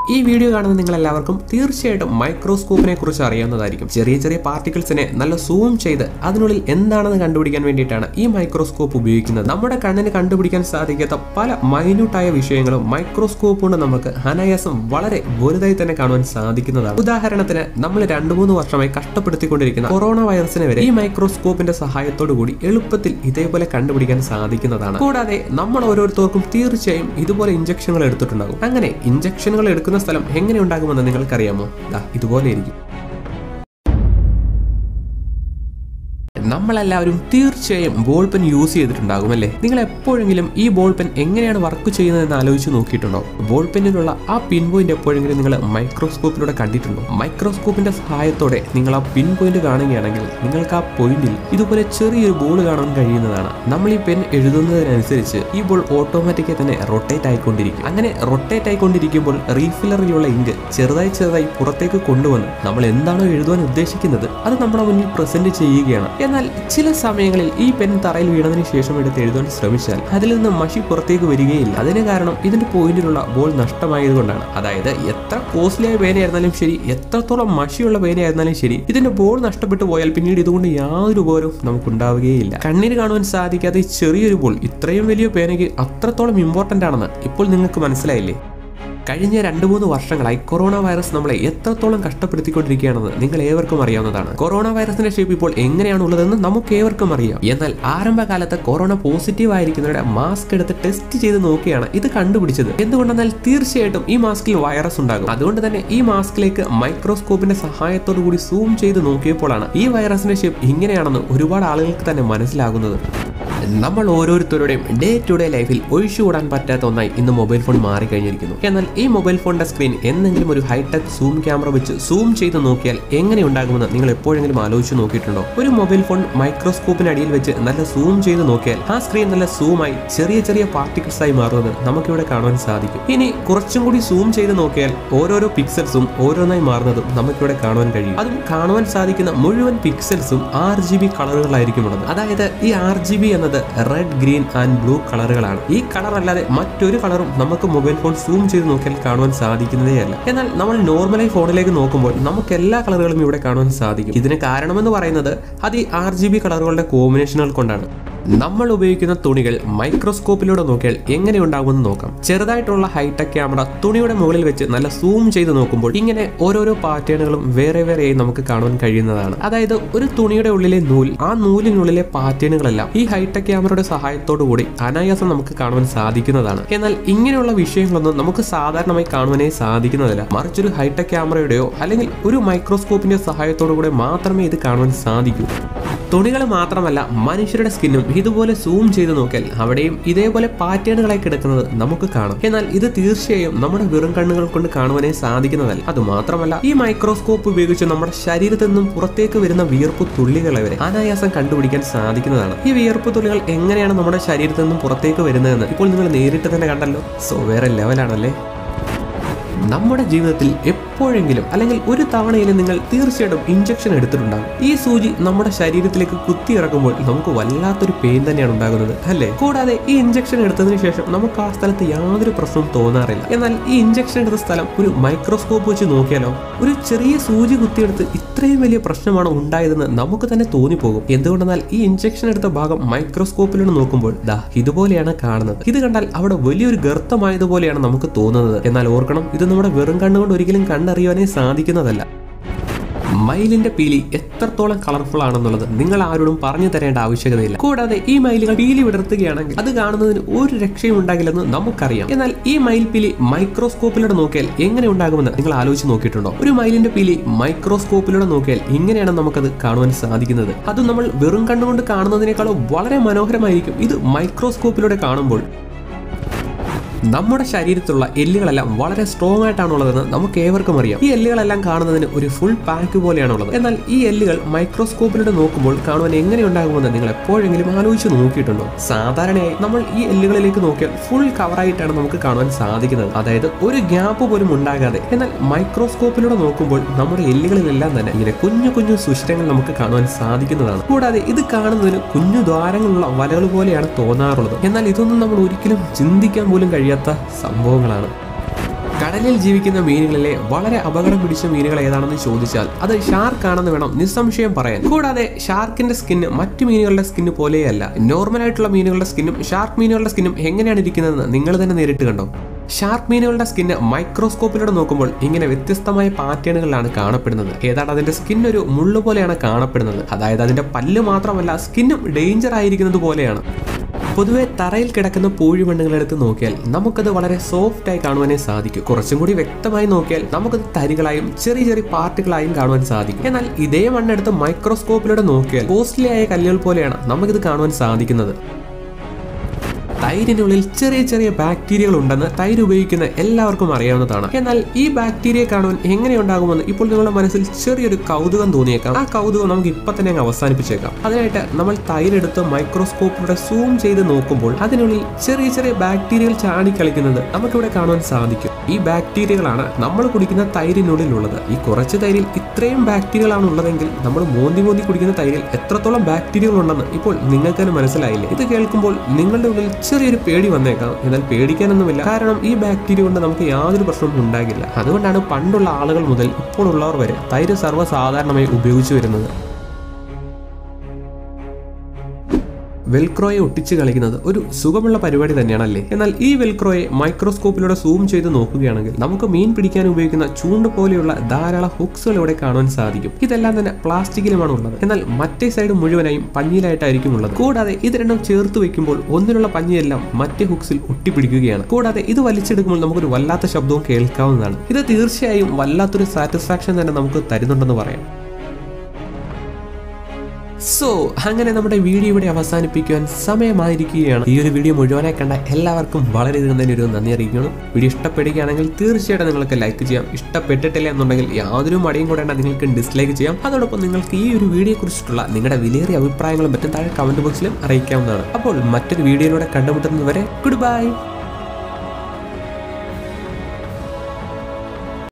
ഈ വീഡിയോ കാണുന്ന നിങ്ങൾ എല്ലാവർക്കും തീർച്ചയായിട്ടും മൈക്രോസ്കോപ്പിനെ കുറിച്ച് അറിയാവുന്നതായിരിക്കും ചെറിയ ചെറിയ പാർട്ടിക്കിൾസിനെ നല്ല സൂം ചെയ്ത് അതിനുള്ളിൽ എന്താണെന്ന് കണ്ടുപിടിക്കാൻ വേണ്ടിയിട്ടാണ് ഈ മൈക്രോസ്കോപ്പ് ഉപയോഗിക്കുന്നത് നമ്മുടെ കണ്ണിന് കണ്ടുപിടിക്കാൻ സാധിക്കാത്ത പല മൈന്യൂട്ടായ വിഷയങ്ങളും മൈക്രോസ്കോപ്പ് കൊണ്ട് നമുക്ക് അനായാസം വളരെ വലുതായി തന്നെ കാണുവാൻ സാധിക്കുന്നതാണ് ഉദാഹരണത്തിന് നമ്മൾ രണ്ടു മൂന്ന് വർഷമായി കഷ്ടപ്പെടുത്തിക്കൊണ്ടിരിക്കുന്ന കൊറോണ വൈറസിനെ വരെ ഈ മൈക്രോസ്കോപ്പിന്റെ സഹായത്തോടു കൂടി എളുപ്പത്തിൽ ഇതേപോലെ കണ്ടുപിടിക്കാൻ സാധിക്കുന്നതാണ് കൂടാതെ നമ്മൾ ഓരോരുത്തർക്കും തീർച്ചയായും ഇതുപോലെ ഇഞ്ചക്ഷനുകൾ എടുത്തിട്ടുണ്ടാകും അങ്ങനെ ഇഞ്ചക്ഷനുകൾ എടുക്കുന്ന സ്ഥലം എങ്ങനെ ഉണ്ടാകുമെന്ന് നിങ്ങൾക്കറിയാമോ ദാ ഇതുപോലെ ഇരിക്കും നമ്മളെല്ലാവരും തീർച്ചയായും ബോൾ പെൻ യൂസ് ചെയ്തിട്ടുണ്ടാകും അല്ലേ നിങ്ങൾ എപ്പോഴെങ്കിലും ഈ ബോൾ പെൻ എങ്ങനെയാണ് വർക്ക് ചെയ്യുന്നതെന്ന് ആലോചിച്ച് നോക്കിയിട്ടുണ്ടോ ബോൾ പെന്നിലുള്ള ആ പിൻ പോയിന്റ് എപ്പോഴെങ്കിലും നിങ്ങൾ മൈക്രോസ്കോപ്പിലൂടെ കണ്ടിട്ടുണ്ടോ മൈക്രോസ്കോപ്പിന്റെ സഹായത്തോടെ നിങ്ങൾ ആ പിൻ പോയിന്റ് കാണുകയാണെങ്കിൽ നിങ്ങൾക്ക് ആ പോയിന്റിൽ ഇതുപോലെ ചെറിയൊരു ബോൾ കാണാൻ കഴിയുന്നതാണ് നമ്മൾ ഈ പെൻ എഴുതുന്നതിനനുസരിച്ച് ഈ ബോൾ ഓട്ടോമാറ്റിക്കായി തന്നെ റൊട്ടേറ്റ് ആയിക്കൊണ്ടിരിക്കും അങ്ങനെ റൊട്ടേറ്റ് ആയിക്കൊണ്ടിരിക്കുമ്പോൾ റീഫില്ലറിലുള്ള ഇങ്ക് ചെറുതായി ചെറുതായി പുറത്തേക്ക് കൊണ്ടുവന്ന് നമ്മൾ എന്താണോ എഴുതുവാൻ ഉദ്ദേശിക്കുന്നത് അത് നമ്മുടെ മുന്നിൽ പ്രസന്റ് ചെയ്യുകയാണ് എന്നാൽ ചില സമയങ്ങളിൽ ഈ പെൻ തറയിൽ വീണതിന് ശേഷം എടുത്ത് എഴുതാൻ ശ്രമിച്ചാൽ അതിൽ നിന്ന് മഷി പുറത്തേക്ക് വരികയില്ല അതിന് കാരണം ഇതിന്റെ പോയിന്റിലുള്ള ബോൾ നഷ്ടമായതുകൊണ്ടാണ് അതായത് എത്ര കോസ്റ്റ്ലി ആയ പേനയായിരുന്നാലും ശരി എത്രത്തോളം മഷിയുള്ള പേനയായിരുന്നാലും ശരി ഇതിന്റെ ബോൾ നഷ്ടപ്പെട്ടു പോയാൽ പിന്നീട് ഇതുകൊണ്ട് യാതൊരു ഉപകാരവും നമുക്കുണ്ടാവുകയില്ല കണ്ണിന് കാണുവാൻ സാധിക്കാത്ത ഈ ചെറിയൊരു ബോൾ ഇത്രയും വലിയ പേനയ്ക്ക് അത്രത്തോളം ഇമ്പോർട്ടന്റ് ആണെന്ന് ഇപ്പോൾ നിങ്ങൾക്ക് മനസ്സിലായില്ലേ കഴിഞ്ഞ രണ്ട് മൂന്ന് വർഷങ്ങളായി കൊറോണ വൈറസ് നമ്മളെ എത്രത്തോളം കഷ്ടപ്പെടുത്തിക്കൊണ്ടിരിക്കുകയാണെന്ന് നിങ്ങൾ ഏവർക്കും അറിയാവുന്നതാണ് കൊറോണ വൈറസിന്റെ ഷേപ്പ് ഇപ്പോൾ എങ്ങനെയാണ് ഉള്ളതെന്ന് നമുക്ക് ഏവർക്കും അറിയാം എന്നാൽ ആരംഭകാലത്ത് കൊറോണ പോസിറ്റീവ് ആയിരിക്കുന്നവരുടെ മാസ്ക് എടുത്ത് ടെസ്റ്റ് ചെയ്ത് നോക്കിയാണ് ഇത് കണ്ടുപിടിച്ചത് എന്തുകൊണ്ടെന്നാൽ തീർച്ചയായിട്ടും ഈ മാസ്കിൽ വൈറസ് ഉണ്ടാകും അതുകൊണ്ട് തന്നെ ഈ മാസ്കിലേക്ക് മൈക്രോസ്കോപ്പിന്റെ സഹായത്തോടു കൂടി സൂം ചെയ്ത് നോക്കിയപ്പോഴാണ് ഈ വൈറസിന്റെ ഷേപ്പ് ഇങ്ങനെയാണെന്ന് ഒരുപാട് ആളുകൾക്ക് തന്നെ മനസ്സിലാകുന്നത് നമ്മൾ ഓരോരുത്തരുടെയും ഡേ ടു ഡേ ലൈഫിൽ ഒഴിച്ചുകൂടാൻ പറ്റാത്ത ഒന്നായി ഇന്ന് മൊബൈൽ ഫോൺ മാറിക്കഴിഞ്ഞിരിക്കുന്നു എന്നാൽ ഈ മൊബൈൽ ഫോണിന്റെ സ്ക്രീൻ എന്തെങ്കിലും ഒരു ഹൈടെക് സൂം ക്യാമറ വെച്ച് സൂം ചെയ്ത് നോക്കിയാൽ എങ്ങനെ ഉണ്ടാകുമെന്ന് നിങ്ങൾ എപ്പോഴെങ്കിലും ആലോചിച്ച് നോക്കിയിട്ടുണ്ടോ ഒരു മൊബൈൽ ഫോൺ മൈക്രോസ്കോപ്പിന് അടിയിൽ വെച്ച് നല്ല സൂം ചെയ്ത് നോക്കിയാൽ ആ സ്ക്രീൻ നല്ല സൂമായി ചെറിയ ചെറിയ പാർട്ടിക്കിൾസ് ആയി മാറുന്നത് നമുക്കിവിടെ കാണാൻ സാധിക്കും ഇനി കുറച്ചും കൂടി സൂം ചെയ്ത് നോക്കിയാൽ ഓരോരോ പിക്സൽസും ഓരോന്നായി മാറുന്നതും നമുക്കിവിടെ കാണുവാൻ കഴിയും അതും കാണുവാൻ സാധിക്കുന്ന മുഴുവൻ പിക്സൽസും ആർ ജി ബി കളറുകളായിരിക്കും ഉള്ളത് അതായത് ഈ ആർ ജി ബി എന്നത് റെഡ് ഗ്രീൻ ആൻഡ് ബ്ലൂ കളറുകളാണ് ഈ കളർ അല്ലാതെ മറ്റൊരു കളറും നമുക്ക് മൊബൈൽ ഫോൺ സൂം ചെയ്ത് നോക്കിയാൽ കാണുവാൻ സാധിക്കുന്നതേ അല്ല എന്നാൽ നമ്മൾ നോർമലായി ഫോണിലേക്ക് നോക്കുമ്പോൾ നമുക്ക് എല്ലാ കളറുകളും ഇവിടെ കാണുവാൻ സാധിക്കും ഇതിന് കാരണമെന്ന് പറയുന്നത് അത് ഈ ആർ ജി ബി കളറുകളുടെ കോമ്പിനേഷനുകൾ കൊണ്ടാണ് നമ്മൾ ഉപയോഗിക്കുന്ന തുണികൾ മൈക്രോസ്കോപ്പിലൂടെ നോക്കിയാൽ എങ്ങനെ ഉണ്ടാകുമെന്ന് നോക്കാം ചെറുതായിട്ടുള്ള ഹൈടെക് ക്യാമറ തുണിയുടെ മുകളിൽ വെച്ച് നല്ല സൂം ചെയ്ത് നോക്കുമ്പോൾ ഇങ്ങനെ ഓരോരോ പാറ്റേണുകളും വേറെ വേറെയായി നമുക്ക് കാണുവാൻ കഴിയുന്നതാണ് അതായത് ഒരു തുണിയുടെ ഉള്ളിലെ നൂൽ ആ നൂലിനുള്ളിലെ പാറ്റേണുകളെല്ലാം ഈ ഹൈടെക് ക്യാമറയുടെ സഹായത്തോടു കൂടി അനായാസം നമുക്ക് കാണുവാൻ സാധിക്കുന്നതാണ് എന്നാൽ ഇങ്ങനെയുള്ള വിഷയങ്ങളൊന്നും നമുക്ക് സാധാരണമായി കാണുവാനേ സാധിക്കുന്നതല്ല മറിച്ചൊരു ഹൈടെക് ക്യാമറയുടെയോ അല്ലെങ്കിൽ ഒരു മൈക്രോസ്കോപ്പിന്റെ സഹായത്തോടു കൂടെ മാത്രമേ ഇത് കാണുവാൻ സാധിക്കൂ തുണികൾ മാത്രമല്ല മനുഷ്യരുടെ സ്കിന്നും ഇതുപോലെ സൂം ചെയ്ത് നോക്കിയാൽ അവിടെയും ഇതേപോലെ പാറ്റേണുകളായി കിടക്കുന്നത് നമുക്ക് കാണാം എന്നാൽ ഇത് തീർച്ചയായും നമ്മുടെ വെറും കണ്ണുകൾ കൊണ്ട് കാണുവാനേ സാധിക്കുന്നതല്ല അത് മാത്രമല്ല ഈ മൈക്രോസ്കോപ്പ് ഉപയോഗിച്ച് നമ്മുടെ ശരീരത്തിൽ നിന്നും പുറത്തേക്ക് വരുന്ന വിയർപ്പ് തുള്ളികളെ വരെ അനായാസം കണ്ടുപിടിക്കാൻ സാധിക്കുന്നതാണ് ഈ വിയർപ്പ് തുള്ളികൾ എങ്ങനെയാണ് നമ്മുടെ ശരീരത്തിൽ നിന്നും പുറത്തേക്ക് വരുന്നതെന്ന് ഇപ്പോൾ നിങ്ങൾ നേരിട്ട് തന്നെ കണ്ടല്ലോ സോ വേറെ ലെവലാണല്ലേ നമ്മുടെ ജീവിതത്തിൽ എപ്പോഴെങ്കിലും അല്ലെങ്കിൽ ഒരു തവണയിലും നിങ്ങൾ തീർച്ചയായിട്ടും ഇഞ്ചക്ഷൻ എടുത്തിട്ടുണ്ടാകും ഈ സൂചി നമ്മുടെ ശരീരത്തിലേക്ക് കുത്തിയിറക്കുമ്പോൾ നമുക്ക് വല്ലാത്തൊരു പെയിൻ തന്നെയാണ് ഉണ്ടാകുന്നത് അല്ലേ കൂടാതെ ഈ ഇഞ്ചക്ഷൻ എടുത്തതിന് ശേഷം നമുക്ക് ആ സ്ഥലത്ത് യാതൊരു പ്രശ്നവും തോന്നാറില്ല എന്നാൽ ഈ ഇഞ്ചക്ഷൻ എടുത്ത സ്ഥലം ഒരു മൈക്രോസ്കോപ്പ് വെച്ച് നോക്കിയാലോ ഒരു ചെറിയ സൂചി കുത്തിയെടുത്ത് ഇത്രയും വലിയ പ്രശ്നമാണ് ഉണ്ടായതെന്ന് നമുക്ക് തന്നെ തോന്നിപ്പോകും എന്തുകൊണ്ടെന്നാൽ ഈ ഇഞ്ചക്ഷൻ എടുത്ത ഭാഗം മൈക്രോസ്കോപ്പിലൂടെ നോക്കുമ്പോൾ ദാ ഇതുപോലെയാണ് കാണുന്നത് ഇത് കണ്ടാൽ അവിടെ വലിയൊരു ഗർത്തമായതുപോലെയാണ് നമുക്ക് തോന്നുന്നത് എന്നാൽ ഓർക്കണം ഇത് നമ്മുടെ വെറും കണ്ണുകൊണ്ട് ഒരിക്കലും കണ്ടറിയുവാനേ സാധിക്കുന്നതല്ല മയിലിന്റെ പീലി എത്രത്തോളം കളർഫുൾ ആണെന്നുള്ളത് നിങ്ങൾ ആരോടും പറഞ്ഞു തരേണ്ട ആവശ്യകതയില്ല കൂടാതെ ഈ മയിലുകൾ പീലി വിടർത്തുകയാണെങ്കിൽ അത് കാണുന്നതിന് ഒരു രക്ഷയും ഉണ്ടാകില്ലെന്ന് നമുക്കറിയാം എന്നാൽ ഈ മയിൽ പീലി മൈക്രോസ്കോപ്പിലൂടെ നോക്കിയാൽ എങ്ങനെ ഉണ്ടാകുമെന്ന് നിങ്ങൾ ആലോചിച്ച് നോക്കിയിട്ടുണ്ടോ ഒരു മയിലിന്റെ പീലി മൈക്രോസ്കോപ്പിലൂടെ നോക്കിയാൽ ഇങ്ങനെയാണ് നമുക്കത് കാണുവാൻ സാധിക്കുന്നത് അത് നമ്മൾ വെറും കണ്ണുകൊണ്ട് കാണുന്നതിനേക്കാളും വളരെ മനോഹരമായിരിക്കും ഇത് മൈക്രോസ്കോപ്പിലൂടെ കാണുമ്പോൾ നമ്മുടെ ശരീരത്തിലുള്ള എല്ലുകളെല്ലാം വളരെ സ്ട്രോങ് ആയിട്ടാണുള്ളതെന്ന് നമുക്ക് ഏവർക്കും അറിയാം ഈ എല്ലുകളെല്ലാം കാണുന്നതിന് ഒരു ഫുൾ പാക്ക് പോലെയാണുള്ളത് എന്നാൽ ഈ എല്ലുകൾ മൈക്രോസ്കോപ്പിലൂടെ നോക്കുമ്പോൾ കാണുവാൻ എങ്ങനെ ഉണ്ടാകുമെന്ന് നിങ്ങൾ എപ്പോഴെങ്കിലും ആലോചിച്ച് നോക്കിയിട്ടുണ്ടോ സാധാരണയായി നമ്മൾ ഈ എല്ലുകളിലേക്ക് നോക്കിയാൽ ഫുൾ കവറായിട്ടാണ് നമുക്ക് കാണുവാൻ സാധിക്കുന്നത് അതായത് ഒരു ഗ്യാപ്പ് പോലും ഉണ്ടാകാതെ എന്നാൽ മൈക്രോസ്കോപ്പിലൂടെ നോക്കുമ്പോൾ നമ്മുടെ എല്ലുകളിലെല്ലാം തന്നെ ഇങ്ങനെ കുഞ്ഞു കുഞ്ഞു സുഷിരങ്ങൾ നമുക്ക് കാണുവാൻ സാധിക്കുന്നതാണ് കൂടാതെ ഇത് കാണുന്നതിന് കുഞ്ഞു ദ്വാരങ്ങളുള്ള വലകൾ പോലെയാണ് തോന്നാറുള്ളത് എന്നാൽ ഇതൊന്നും നമ്മൾ ഒരിക്കലും ചിന്തിക്കാൻ പോലും കഴിയാത്ത സംഭവങ്ങളാണ് കടലിൽ ജീവിക്കുന്ന മീനുകളിലെ വളരെ അപകടം പിടിച്ച മീനുകൾ ഏതാണെന്ന് ചോദിച്ചാൽ അത് ഷാർക്ക് ആണെന്ന് വേണം നിസ്സംശയം പറയാൻ കൂടാതെ ഷാർക്കിന്റെ സ്കിന്ന് മറ്റു മീനുകളുടെ സ്കിന്ന് പോലെയല്ല നോർമൽ ആയിട്ടുള്ള മീനുകളുടെ സ്കിന്നും ഷാർക്ക് മീനുകളുടെ സ്കിന്നും എങ്ങനെയാണ് ഇരിക്കുന്നതെന്ന് നിങ്ങൾ തന്നെ നേരിട്ട് കണ്ടോ ഷാർക്ക് മീനുകളുടെ സ്കിന്ന് മൈക്രോസ്കോപ്പിലൂടെ നോക്കുമ്പോൾ ഇങ്ങനെ വ്യത്യസ്തമായ പാറ്റേണുകളിലാണ് കാണപ്പെടുന്നത് ഏതാണ്ട് അതിന്റെ സ്കിൻ ഒരു മുള്ളു പോലെയാണ് കാണപ്പെടുന്നത് അതായത് അതിന്റെ പല്ല് മാത്രമല്ല സ്കിന്നും ഡേഞ്ചർ ആയിരിക്കുന്നത് പോലെയാണ് പൊതുവെ തറയിൽ കിടക്കുന്ന പൂഴിമണ്ണുകൾ എടുത്ത് നോക്കിയാൽ നമുക്കത് വളരെ സോഫ്റ്റ് ആയി കാണുവാനേ സാധിക്കും കുറച്ചും കൂടി വ്യക്തമായി നോക്കിയാൽ നമുക്കത് തരികളായും ചെറിയ ചെറിയ പാർട്ടുകളായും കാണുവാൻ സാധിക്കും എന്നാൽ ഇതേ മണ്ണെടുത്ത് മൈക്രോസ്കോപ്പിലൂടെ നോക്കിയാൽ കോസ്റ്റ്ലി ആയ കല്ലുകൾ പോലെയാണ് നമുക്കിത് കാണുവാൻ സാധിക്കുന്നത് തൈരിനുള്ളിൽ ചെറിയ ചെറിയ ബാക്ടീരിയകൾ ഉണ്ടെന്ന് തൈര് ഉപയോഗിക്കുന്ന എല്ലാവർക്കും അറിയാവുന്നതാണ് എന്നാൽ ഈ ബാക്ടീരിയ കാണുവാൻ എങ്ങനെ ഉണ്ടാകുമെന്ന് ഇപ്പോൾ നിങ്ങളുടെ മനസ്സിൽ ചെറിയൊരു കൗതുകം തോന്നിയേക്കാം ആ കൗതുകം നമുക്ക് ഇപ്പൊ തന്നെ അങ്ങ് അവസാനിപ്പിച്ചേക്കാം അതിനായിട്ട് നമ്മൾ തൈരെടുത്ത് മൈക്രോസ്കോപ്പിലൂടെ സൂം ചെയ്ത് നോക്കുമ്പോൾ അതിനുള്ളിൽ ചെറിയ ചെറിയ ബാക്ടീരിയകൾ ചാടിക്കളിക്കുന്നത് നമുക്കിവിടെ കാണുവാൻ സാധിക്കും ഈ ബാക്ടീരിയകളാണ് നമ്മൾ കുടിക്കുന്ന തൈരിനുള്ളിലുള്ളത് ഈ കുറച്ച് തൈരിൽ ഇത്രയും ബാക്ടീരിയകളാണ് ഉള്ളതെങ്കിൽ നമ്മൾ മോന്തി മോന്തി കുടിക്കുന്ന തൈരിൽ എത്രത്തോളം ബാക്ടീരിയകൾ ഉണ്ടെന്ന് ഇപ്പോൾ നിങ്ങൾക്ക് തന്നെ മനസ്സിലായില്ലേ ഇത് കേൾക്കുമ്പോൾ നിങ്ങളുടെ ഉള്ളിൽ ചെറിയൊരു പേടി വന്നേക്കാം എന്നാൽ പേടിക്കാനൊന്നുമില്ല കാരണം ഈ ബാക്ടീരിയ കൊണ്ട് നമുക്ക് യാതൊരു പ്രശ്നവും ഉണ്ടാകില്ല അതുകൊണ്ടാണ് പണ്ടുള്ള ആളുകൾ മുതൽ ഇപ്പോൾ ഉള്ളവർ വരെ തൈര് സർവ്വസാധാരണമായി ഉപയോഗിച്ചു വരുന്നത് വെൽക്രോയെ ഒട്ടിച്ച് കളിക്കുന്നത് ഒരു സുഖമുള്ള പരിപാടി തന്നെയാണല്ലേ എന്നാൽ ഈ വെൽക്രോയെ മൈക്രോസ്കോപ്പിലൂടെ സൂം ചെയ്ത് നോക്കുകയാണെങ്കിൽ നമുക്ക് മീൻ പിടിക്കാൻ ഉപയോഗിക്കുന്ന ചൂണ്ട് പോലെയുള്ള ധാരാളം ഹുക്സുകൾ ഇവിടെ കാണുവാൻ സാധിക്കും ഇതെല്ലാം തന്നെ പ്ലാസ്റ്റിക്കിലുമാണ് ഉള്ളത് എന്നാൽ മറ്റേ സൈഡ് മുഴുവനായും പഞ്ഞിയിലായിട്ടായിരിക്കും ഉള്ളത് കൂടാതെ ഇത് രണ്ടും ചേർത്ത് വെക്കുമ്പോൾ ഒന്നിലുള്ള പഞ്ഞിയെല്ലാം മറ്റേ ഹുക്സിൽ ഒട്ടിപ്പിടിക്കുകയാണ് കൂടാതെ ഇത് വലിച്ചെടുക്കുമ്പോൾ നമുക്കൊരു വല്ലാത്ത ശബ്ദവും കേൾക്കാവുന്നതാണ് ഇത് തീർച്ചയായും വല്ലാത്തൊരു സാറ്റിസ്ഫാക്ഷൻ തന്നെ നമുക്ക് തരുന്നുണ്ടെന്ന് പറയാം സോ അങ്ങനെ നമ്മുടെ വീഡിയോ ഇവിടെ അവസാനിപ്പിക്കുവാൻ സമയമായിരിക്കുകയാണ് ഈ ഒരു വീഡിയോ മുഴുവനായി കണ്ട എല്ലാവർക്കും വളരെയധികം തന്നെ ഒരു നന്ദി അറിയിക്കുന്നു വീഡിയോ ഇഷ്ടപ്പെടുകയാണെങ്കിൽ തീർച്ചയായിട്ടും നിങ്ങൾക്ക് ലൈക്ക് ചെയ്യാം ഇഷ്ടപ്പെട്ടിട്ടില്ല എന്നുണ്ടെങ്കിൽ യാതൊരു മടിയും കൂടേണ്ട നിങ്ങൾക്ക് ഡിസ്ലൈക്ക് ചെയ്യാം അതോടൊപ്പം നിങ്ങൾക്ക് ഈ ഒരു വീഡിയോ കുറിച്ചിട്ടുള്ള നിങ്ങളുടെ വിലയേറിയ അഭിപ്രായങ്ങളും മറ്റും താഴെ കമന്റ് ബോക്സിലും അറിയിക്കാവുന്നതാണ് അപ്പോൾ മറ്റൊരു വീഡിയോയിലൂടെ കണ്ടുമുട്ടുന്നത് വരെ ഗുഡ് ബൈ